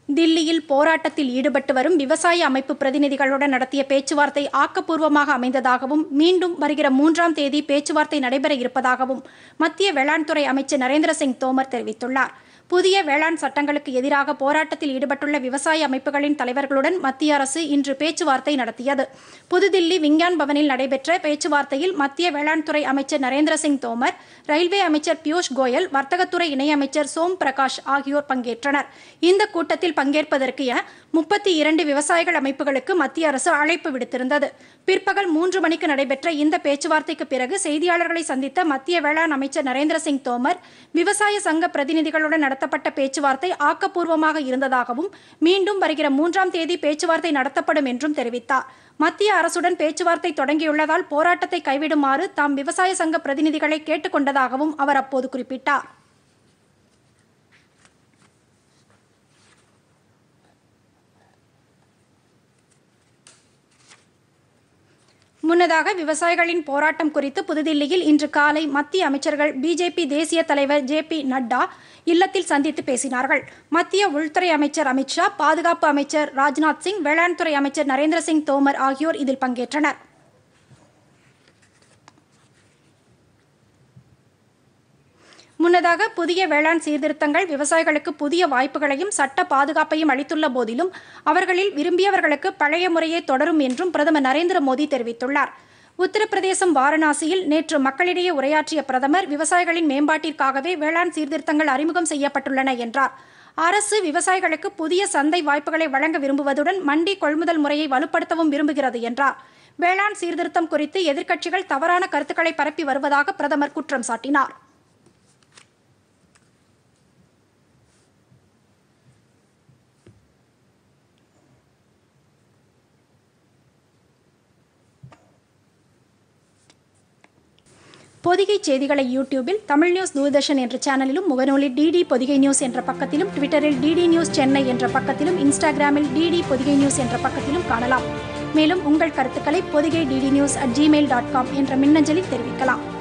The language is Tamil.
தில்லியில் போராட்டத்தில் ஈடுபட்டு வரும் விவசாய அமைப்பு பிரதிநிதிகளுடன் நடத்திய பேச்சுவார்த்தை ஆக்கப்பூர்வமாக அமைந்ததாகவும் மீண்டும் வருகிற மூன்றாம் தேதி பேச்சுவார்த்தை நடைபெற இருப்பதாகவும் மத்திய வேளாண் துறை அமைச்சர் நரேந்திர சிங் தோமர் தெரிவித்துள்ளார் புதிய வேளாண் சட்டங்களுக்கு எதிராக போராட்டத்தில் ஈடுபட்டுள்ள விவசாய அமைப்புகளின் தலைவர்களுடன் மத்திய அரசு இன்று பேச்சுவார்த்தை நடத்தியது புதுதில்லி விஞ்ஞான் பவனில் நடைபெற்ற பேச்சுவார்த்தையில் மத்திய வேளாண் துறை அமைச்சர் நரேந்திர சிங் தோமர் ரயில்வே அமைச்சர் பியூஷ் கோயல் வர்த்தகத்துறை இணையமைச்சர் சோம் பிரகாஷ் ஆகியோர் பங்கேற்றனர் இந்த கூட்டத்தில் பங்கேற்பதற்கு என முப்பத்தி இரண்டு விவசாயிகள் அமைப்புகளுக்கு மத்திய அரசு அழைப்பு விடுத்திருந்தது பிற்பகல் மூன்று மணிக்கு நடைபெற்ற இந்த பேச்சுவார்த்தைக்கு பிறகு செய்தியாளர்களை சந்தித்த மத்திய வேளாண் அமைச்சர் நரேந்திர சிங் தோமர் விவசாய சங்க பிரதிநிதிகளுடன் நடத்தப்பட்ட பேச்சுவார்த்தை ஆக்கப்பூர்வமாக இருந்ததாகவும் மீண்டும் வருகிற மூன்றாம் தேதி பேச்சுவார்த்தை நடத்தப்படும் என்றும் தெரிவித்தார் மத்திய அரசுடன் பேச்சுவார்த்தை தொடங்கியுள்ளதால் போராட்டத்தை கைவிடுமாறு தாம் விவசாய சங்க பிரதிநிதிகளை கேட்டுக்கொண்டதாகவும் அவர் அப்போது குறிப்பிட்டார் முன்னதாக விவசாயிகளின் போராட்டம் குறித்து புதுதில்லியில் இன்று காலை மத்திய அமைச்சர்கள் பிஜேபி தேசிய தலைவர் ஜே பி நட்டா இல்லத்தில் சந்தித்து பேசினார்கள் மத்திய உள்துறை அமைச்சர் அமித்ஷா பாதுகாப்பு அமைச்சர் ராஜ்நாத் சிங் வேளாண் துறை அமைச்சர் நரேந்திர சிங் தோமர் ஆகியோர் இதில் பங்கேற்றனர் முன்னதாக புதிய வேளாண் சீர்திருத்தங்கள் விவசாயிகளுக்கு புதிய வாய்ப்புகளையும் சட்ட பாதுகாப்பையும் அளித்துள்ள போதிலும் அவர்களில் விரும்பியவர்களுக்கு பழைய முறையே தொடரும் என்றும் பிரதமர் நரேந்திர மோடி தெரிவித்துள்ளார் உத்தரப்பிரதேசம் வாரணாசியில் நேற்று மக்களிடையே உரையாற்றிய பிரதமர் விவசாயிகளின் மேம்பாட்டிற்காகவே வேளாண் சீர்திருத்தங்கள் அறிமுகம் செய்யப்பட்டுள்ளன என்றார் அரசு விவசாயிகளுக்கு புதிய சந்தை வாய்ப்புகளை வழங்க விரும்புவதுடன் மண்டி கொள்முதல் முறையை வலுப்படுத்தவும் விரும்புகிறது என்றார் வேளாண் சீர்திருத்தம் குறித்து எதிர்க்கட்சிகள் தவறான கருத்துக்களை பரப்பி வருவதாக பிரதமர் குற்றம் சாட்டினார் பொதிகை செய்திகளை யூடியூபில் தமிழ் நியூஸ் தூர்தர்ஷன் என்ற சேனலிலும் முகநூலில் டிடி பொதிகை நியூஸ் என்ற பக்கத்திலும் ட்விட்டரில் டிடி நியூஸ் சென்னை என்ற பக்கத்திலும் இன்ஸ்டாகிராமில் டிடி பொதிகை நியூஸ் என்ற பக்கத்திலும் காணலாம் மேலும் உங்கள் கருத்துக்களை Pothigai DD news at Gmail dot com என்ற மின்னஞ்சலில் தெரிவிக்கலாம்